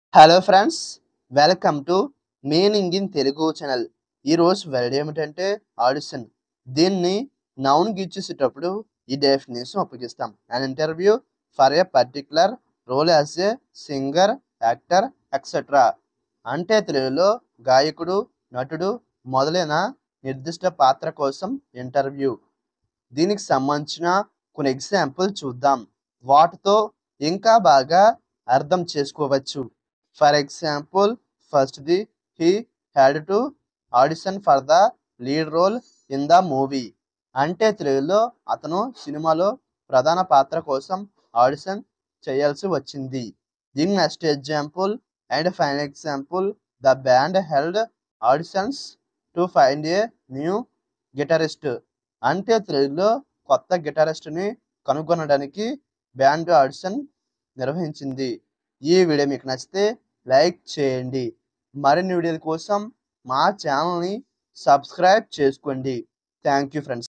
hello friends welcome to meaning in Telugu channel ఈరోజు word ఏమిటంటే audition దీన్ని నౌన్ ఇచ్చేసేటప్పుడు ఈ డెఫినేషన్ ఉపయోగిస్తాం an interview for a particular role as a singer actor etcetera అంటే తెలుగులో గాయకుడు నటుడు మొదలైన నిర్దిష్ట పాత్ర కోసం ఇంటర్వ్యూ దీనికి సంబంధించిన కొన్ని ఎగ్జాంపుల్ చూద్దాం వాటితో ఇంకా బాగా అర్థం చేసుకోవచ్చు for example first the he had to audition for the lead role in the movie అంటే తెలుగులో అతను సినిమాలో ప్రధాన పాత్ర కోసం ఆడిషన్ చేయాల్సి వచ్చింది దీని next example and final example the band held auditions to find a new guitarist అంటే తెలుగులో కొత్త గిటారిస్ట్ని కనుగొనడానికి బ్యాండ్ ఆడిషన్ నిర్వహించింది ఈ వీడియో మీకు నచ్చితే లైక్ చేయండి మరిన్ని వీడియోల కోసం మా ఛానల్ని సబ్స్క్రైబ్ చేసుకోండి థ్యాంక్ యూ ఫ్రెండ్స్